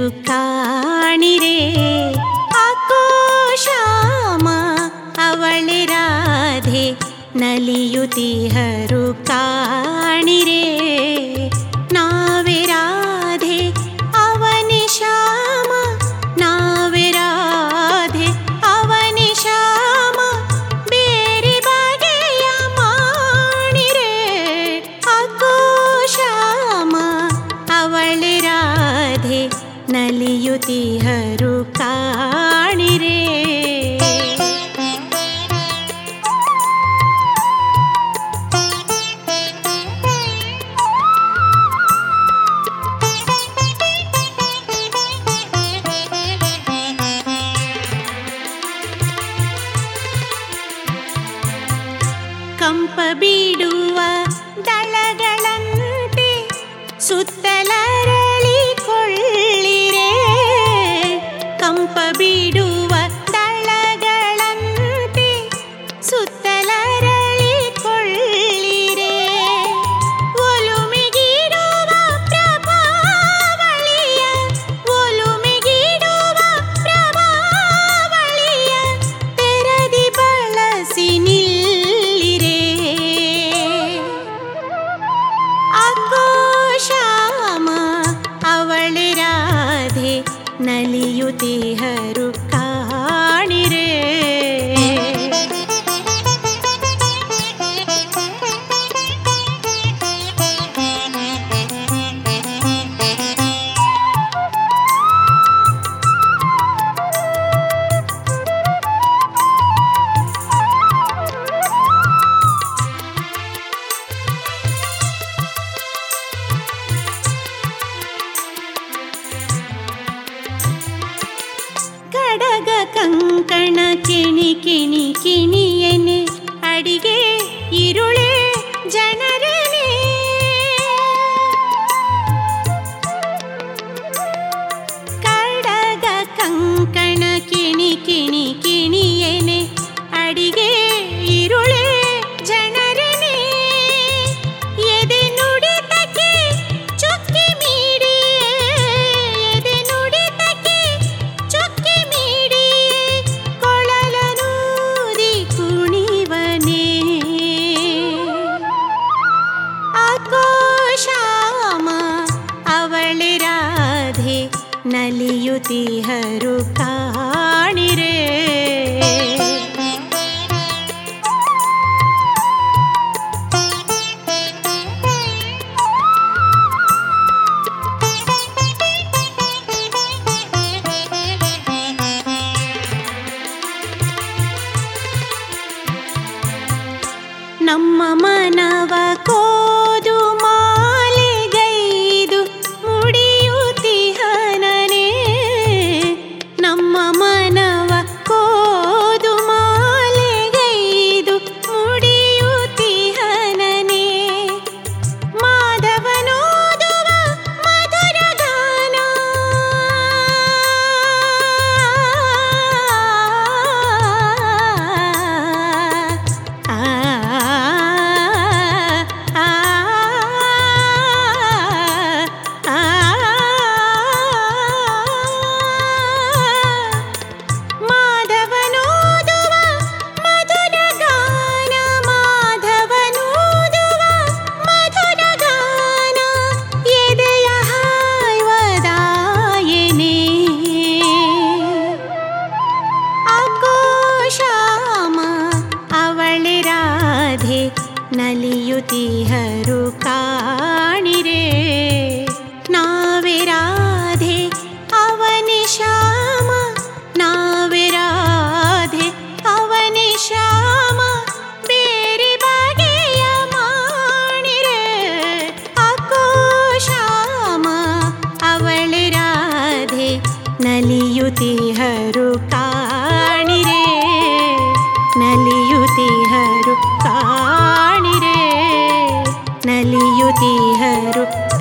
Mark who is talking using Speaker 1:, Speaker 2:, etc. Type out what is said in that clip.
Speaker 1: ಕಾಣಿರೆ ಅಕ್ಕೋ ಶ್ಯಾಮ ಅವಳೆ ರಾಧೆ ನಲಿಯುತಿಹರು ಕಾಣಿರೆ ನಾವೇ ರಾಧೆ ಅವನಿ ಶ್ಯಾಮ ನಾವೇ ರಾಧೆ ಅವನಿ ಶ್ಯಾಮ ಬೇರೆ ಬಗೆಯ ಮಾಡಿರೆ ಅಕ್ಕೋ ಶ್ಯಾಮ ಅವಳೆ ರಾಧೆ ನಲಿಯುತಿಹರು ಕಾಣಿರೆ ಕಂಪ ಬೀಡುವ ದಳಗಳಂತೆ ಸುತ್ತಲರಳಿಕೊಳ್ಳಿರೆ ಕಂಪ ಬೀಡುವ ದಳಗಳಂತೆ ಸುತ್ತಲರಳಿಕೊಳ್ಳಿರೆ ಒಲುಮೆಗಿಡುವ ಪ್ರಭಾವಳಿಯ ಒಲುಮೆಗಿಡುವ ಪ್ರಭಾವಳಿಯ ತೆರದಿ ಬಳಸಿ ನಿಲ್ಲಿರೆ ಅಕ್ಕೋ ಶ್ಯಾಮ ಅವಳೆ ರಾಧೆ ನಲಿಯುತಿಹರು ಕಾಣಿರೆ ಕಡಗ ಕಂಕಣ ಕಿಣಿ ಕಿಣಿ ಕಿಣಿಯನೆ ಅಡಿಗೆ ಇರುಳೆ ಜನರನೆ ಕಡಗ ಕಂಕಣ ಕಿಣಿ ಕಿಣಿ ಕಿಣಿಯನೆ ಅಡಿಗೆ ಇರುಳೆ ಜನರನೆ ಎದೆ ನುಡಿತಕ್ಕೆ ಚೊಕ್ಕಿ ಮೀಡಿಯೇ ಎದೆ ನುಡಿತಕ್ಕೆ ಚೊಕ್ಕಿ ಮೀಡಿಯೇ ಕೊಳಲನೂದಿ ಕುಣಿವನೇ ಅಕೋ ಶ್ಯಾಮ ಅವಳೆ ರಾಧೆ ನಲಿಯುತಿಹರು ಕಾಣಿರೆ ನಮ್ಮ ಮನವ ಕೋದು ಮಾಲೆಗೈದು ಮುಡಿಯುತಿಹನನೇ ನಮ್ಮ ಮನವ ಕೋದು ಮಾಲೆಗೈದು ಮುಡಿಯುತಿಹನನೇ ಮಾಧವನೋದುವ ಮಧುರ ಗಾನ ಆ ಆ ಮಾಧವನೋದುವ ಮಧುರ ಗಾನ ಮಾಧವನೋದುವ ಮಧುರ ಗಾನ ಎದೆಯ ಹಾಯ್ವದಾಯನೆ ಅಕೋ ಶ್ಯಾಮ ಅವಳೆ ರಾಧೆ ನಲಿಯುತಿಹರು ಕಾಣಿರೆ ನಾವೇ ರಾಧೆ ಅವನಿ ಶ್ಯಾಮ ನಾವೇ ರಾಧೆ ಅವನಿ ಶ್ಯಾಮ ಬೇರೆ ಬಗೆಯ ಮಾಡಿರೆ ಅಕೋ ಶ್ಯಾಮ ಅವಳೆ ರಾಧೆ ನಲಿಯುತಿಹರು ಕಾಣಿರೆ ನಲಿಯುತಿಹರು ಕಾಣಿರೆ ನಲಿಯುತಿಹರು